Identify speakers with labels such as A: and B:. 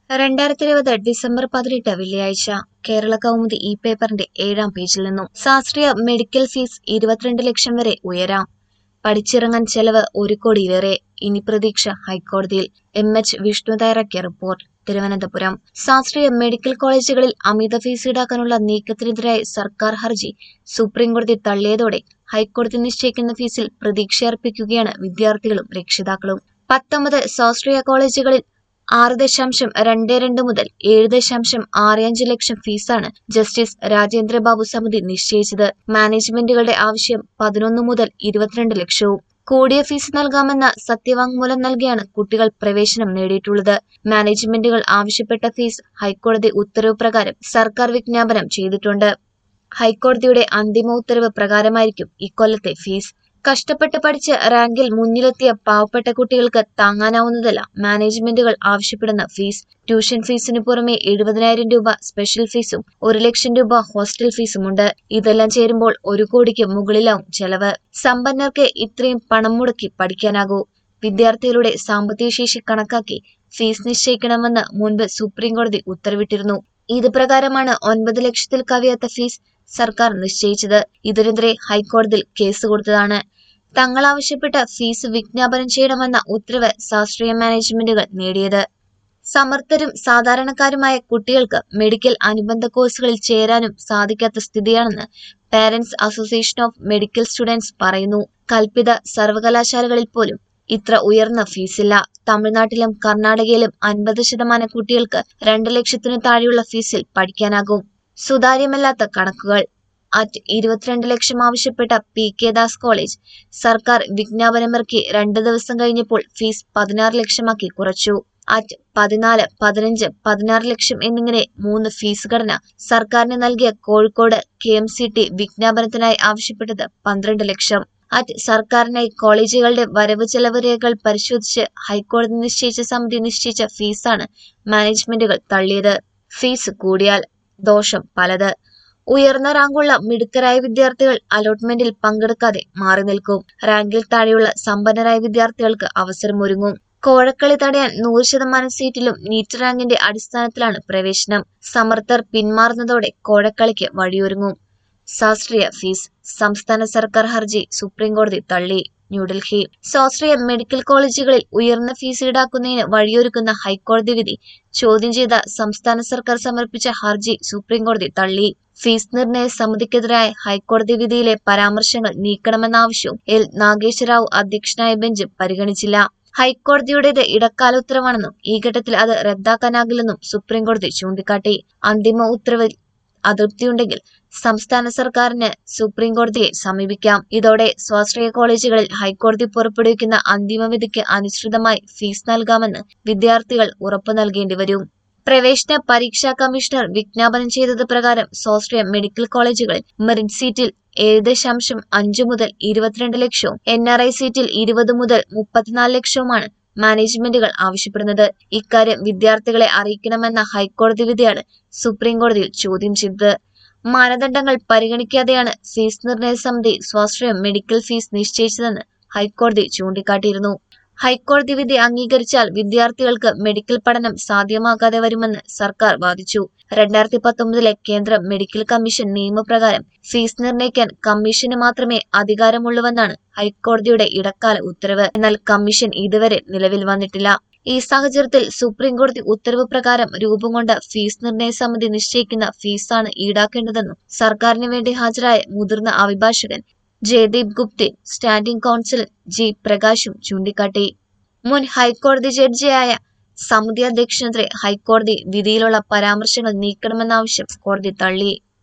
A: രണ്ടായിരത്തി ഇരുപത് ഡിസംബർ പതിനെട്ട് വെള്ളിയാഴ്ച കേരള കൗമുദി ഇ പേപ്പറിന്റെ ഏഴാം പേജിൽ നിന്നും ശാസ്ത്രീയ മെഡിക്കൽ ഫീസ് ഇരുപത്തിരണ്ട് ലക്ഷം വരെ ഉയരാം പഠിച്ചിറങ്ങാൻ ചെലവ് ഒരു കോടിയിലേറെ ഇനി പ്രതീക്ഷ ഹൈക്കോടതിയിൽ എം എച്ച് വിഷ്ണു തയ്യാറാക്കിയ റിപ്പോർട്ട് തിരുവനന്തപുരം ശാസ്ത്രീയ മെഡിക്കൽ കോളേജുകളിൽ അമിത ഫീസ് ഈടാക്കാനുള്ള നീക്കത്തിനെതിരായ സർക്കാർ ഹർജി സുപ്രീംകോടതി തള്ളിയതോടെ ഹൈക്കോടതി നിശ്ചയിക്കുന്ന ഫീസിൽ പ്രതീക്ഷയർപ്പിക്കുകയാണ് വിദ്യാർത്ഥികളും രക്ഷിതാക്കളും പത്തൊമ്പത് സ്വാശ്രയ കോളേജുകളിൽ ആറ് ദശാംശം രണ്ട് രണ്ട് മുതൽ ഏഴ് ദശാംശം ആറ് അഞ്ച് ലക്ഷം ഫീസാണ് ജസ്റ്റിസ് രാജേന്ദ്രബാബു സമിതി നിശ്ചയിച്ചത് മാനേജ്മെന്റുകളുടെ ആവശ്യം പതിനൊന്ന് മുതൽ ഇരുപത്തിരണ്ട് ലക്ഷവും കൂടിയ ഫീസ് നൽകാമെന്ന സത്യവാങ്മൂലം നൽകിയാണ് കുട്ടികൾ പ്രവേശനം നേടിയിട്ടുള്ളത് മാനേജ്മെന്റുകൾ ആവശ്യപ്പെട്ട ഫീസ് ഹൈക്കോടതി ഉത്തരവ് പ്രകാരം സർക്കാർ വിജ്ഞാപനം ചെയ്തിട്ടുണ്ട് ഹൈക്കോടതിയുടെ അന്തിമ ഉത്തരവ് പ്രകാരമായിരിക്കും ഇക്കൊല്ലത്തെ ഫീസ് കഷ്ടപ്പെട്ട് പഠിച്ച് റാങ്കിൽ മുന്നിലെത്തിയ പാവപ്പെട്ട കുട്ടികൾക്ക് താങ്ങാനാവുന്നതല്ല മാനേജ്മെന്റുകൾ ആവശ്യപ്പെടുന്ന ഫീസ് ട്യൂഷൻ ഫീസിന് പുറമെ എഴുപതിനായിരം രൂപ സ്പെഷ്യൽ ഫീസും ഒരു ലക്ഷം രൂപ ഹോസ്റ്റൽ ഫീസുമുണ്ട് ഇതെല്ലാം ചേരുമ്പോൾ ഒരു കോടിക്ക് മുകളിലാവും ചെലവ് സമ്പന്നർക്ക് ഇത്രയും പണം മുടക്കി പഠിക്കാനാകൂ വിദ്യാർത്ഥികളുടെ സാമ്പത്തിക ശേഷി കണക്കാക്കി ഫീസ് നിശ്ചയിക്കണമെന്ന് മുൻപ് സുപ്രീംകോടതി ഉത്തരവിട്ടിരുന്നു ഇത് പ്രകാരമാണ് ഒൻപത് ലക്ഷത്തിൽ കവിയാത്ത ഫീസ് സർക്കാർ നിശ്ചയിച്ചത് ഇതിനെതിരെ ഹൈക്കോടതിയിൽ കേസ് കൊടുത്തതാണ് തങ്ങൾ ആവശ്യപ്പെട്ട ഫീസ് വിജ്ഞാപനം ചെയ്യണമെന്ന ഉത്തരവ് ശാസ്ത്രീയ മാനേജ്മെന്റുകൾ നേടിയത് സമർത്ഥരും സാധാരണക്കാരുമായ കുട്ടികൾക്ക് മെഡിക്കൽ അനുബന്ധ കോഴ്സുകളിൽ ചേരാനും സാധിക്കാത്ത സ്ഥിതിയാണെന്ന് parents association of medical students പറയുന്നു കൽപ്പിത സർവകലാശാലകളിൽ പോലും ഇത്ര ഉയർന്ന ഫീസില്ല തമിഴ്നാട്ടിലും കർണാടകയിലും അൻപത് ശതമാനം കുട്ടികൾക്ക് രണ്ട് ലക്ഷത്തിനു താഴെയുള്ള ഫീസിൽ പഠിക്കാനാകും സുതാര്യമല്ലാത്ത കണക്കുകൾ അറ്റ് ഇരുപത്തിരണ്ട് ലക്ഷം ആവശ്യപ്പെട്ട പി കെ ദാസ് കോളേജ് സർക്കാർ വിജ്ഞാപനമിറക്കി രണ്ട് ദിവസം കഴിഞ്ഞപ്പോൾ ഫീസ് പതിനാറ് ലക്ഷമാക്കി കുറച്ചു അറ്റ് പതിനാല് പതിനഞ്ച് പതിനാറ് ലക്ഷം എന്നിങ്ങനെ മൂന്ന് ഫീസ് ഘടന സർക്കാരിന് നൽകിയ Kozhikode K M C T വിജ്ഞാപനത്തിനായി ആവശ്യപ്പെട്ടത് പന്ത്രണ്ട് ലക്ഷം അറ്റ് സർക്കാരിനായി കോളേജുകളുടെ വരവ് ചെലവ് രേഖകൾ പരിശോധിച്ച് ഹൈക്കോടതി നിശ്ചയിച്ച സമിതി നിശ്ചയിച്ച ഫീസാണ് മാനേജ്മെന്റുകൾ തള്ളിയത് ഫീസ് കൂടിയാൽ ദോഷം പലത് ഉയർന്ന റാങ്കുള്ള മിടുക്കരായ വിദ്യാർത്ഥികൾ അലോട്ട്മെന്റിൽ പങ്കെടുക്കാതെ മാറി നിൽക്കും റാങ്കിൽ താഴെയുള്ള സമ്പന്നരായ വിദ്യാർത്ഥികൾക്ക് അവസരമൊരുങ്ങും കോഴക്കളി തടയാൻ നൂറ് ശതമാനം സീറ്റിലും നീറ്റ് റാങ്കിന്റെ അടിസ്ഥാനത്തിലാണ് പ്രവേശനം സമർത്ഥർ പിന്മാറുന്നതോടെ കോഴക്കളിക്ക് വഴിയൊരുങ്ങും ശാസ്ത്രീയ ഫീസ് സംസ്ഥാന സർക്കാർ ഹർജി സുപ്രീംകോടതി തള്ളി ന്യൂഡൽഹി സ്വാശ്രയ മെഡിക്കൽ കോളേജുകളിൽ ഉയർന്ന ഫീസ് ഈടാക്കുന്നതിന് വഴിയൊരുക്കുന്ന ഹൈക്കോടതി വിധി ചോദ്യം ചെയ്ത സംസ്ഥാന സർക്കാർ സമർപ്പിച്ച ഹർജി സുപ്രീംകോടതി തള്ളി ഫീസ് നിർണയ സമിതിക്കെതിരായ ഹൈക്കോടതി വിധിയിലെ പരാമർശങ്ങൾ നീക്കണമെന്ന ആവശ്യവും എൽ നാഗേശ്വരറാവു അധ്യക്ഷനായ ബെഞ്ച് പരിഗണിച്ചില്ല ഹൈക്കോടതിയുടേത് ഇടക്കാല ഉത്തരവാണെന്നും ഈ ഘട്ടത്തിൽ അത് റദ്ദാക്കാനാകില്ലെന്നും സുപ്രീംകോടതി ചൂണ്ടിക്കാട്ടി അന്തിമ ഉത്തരവിൽ അതൃപ്തിയുണ്ടെങ്കിൽ സംസ്ഥാന സർക്കാരിന് സുപ്രീം കോടതിയെ സമീപിക്കാം ഇതോടെ സ്വാശ്രയ കോളേജുകളിൽ ഹൈക്കോടതി പുറപ്പെടുവിക്കുന്ന അന്തിമ വിധിക്ക് അനുസൃതമായി ഫീസ് നൽകാമെന്ന് വിദ്യാർത്ഥികൾ ഉറപ്പു നൽകേണ്ടി വരും പ്രവേശന പരീക്ഷാ കമ്മീഷണർ വിജ്ഞാപനം ചെയ്തത് പ്രകാരം സ്വാശ്രയ മെഡിക്കൽ കോളേജുകളിൽ മെറിറ്റ് സീറ്റിൽ ഏഴ് ദശാംശം അഞ്ച് മുതൽ ഇരുപത്തിരണ്ട് ലക്ഷവും എൻ ആർ ഐ സീറ്റിൽ ഇരുപത് മുതൽ മുപ്പത്തിനാല് ലക്ഷവുമാണ് മാനേജ്മെന്റുകൾ ആവശ്യപ്പെടുന്നത് ഇക്കാര്യം വിദ്യാർത്ഥികളെ അറിയിക്കണമെന്ന ഹൈക്കോടതി വിധിയാണ് സുപ്രീം കോടതിയിൽ ചോദ്യം ചെയ്തത് മാനദണ്ഡങ്ങൾ പരിഗണിക്കാതെയാണ് ഫീസ് നിർണയ സമിതി സ്വാശ്രയ മെഡിക്കൽ ഫീസ് നിശ്ചയിച്ചതെന്ന് ഹൈക്കോടതി ചൂണ്ടിക്കാട്ടിയിരുന്നു ഹൈക്കോടതി വിധി അംഗീകരിച്ചാൽ വിദ്യാർത്ഥികൾക്ക് മെഡിക്കൽ പഠനം സാധ്യമാകാതെ വരുമെന്ന് സർക്കാർ വാദിച്ചു രണ്ടായിരത്തി പത്തൊമ്പതിലെ കേന്ദ്ര മെഡിക്കൽ കമ്മീഷൻ നിയമപ്രകാരം ഫീസ് നിർണ്ണയിക്കാൻ കമ്മീഷന് മാത്രമേ അധികാരമുള്ളൂവെന്നാണ് ഹൈക്കോടതിയുടെ ഇടക്കാല ഉത്തരവ് എന്നാൽ കമ്മീഷൻ ഇതുവരെ നിലവിൽ വന്നിട്ടില്ല ഈ സാഹചര്യത്തിൽ സുപ്രീം കോടതി ഉത്തരവ് പ്രകാരം രൂപം കൊണ്ട ഫീസ് നിർണയ സമിതി നിശ്ചയിക്കുന്ന ഫീസാണ് ഈടാക്കേണ്ടതെന്നും സർക്കാരിന് വേണ്ടി ഹാജരായ മുതിർന്ന അഭിഭാഷകൻ Jaideep Gupte standing counsel G പ്രകാശും ചൂണ്ടിക്കാട്ടി മുൻ ഹൈക്കോടതി ജഡ്ജിയായ സമിതി അധ്യക്ഷനെതിരെ ഹൈക്കോടതി വിധിയിലുള്ള പരാമർശങ്ങൾ നീക്കണമെന്ന ആവശ്യം കോടതി തള്ളി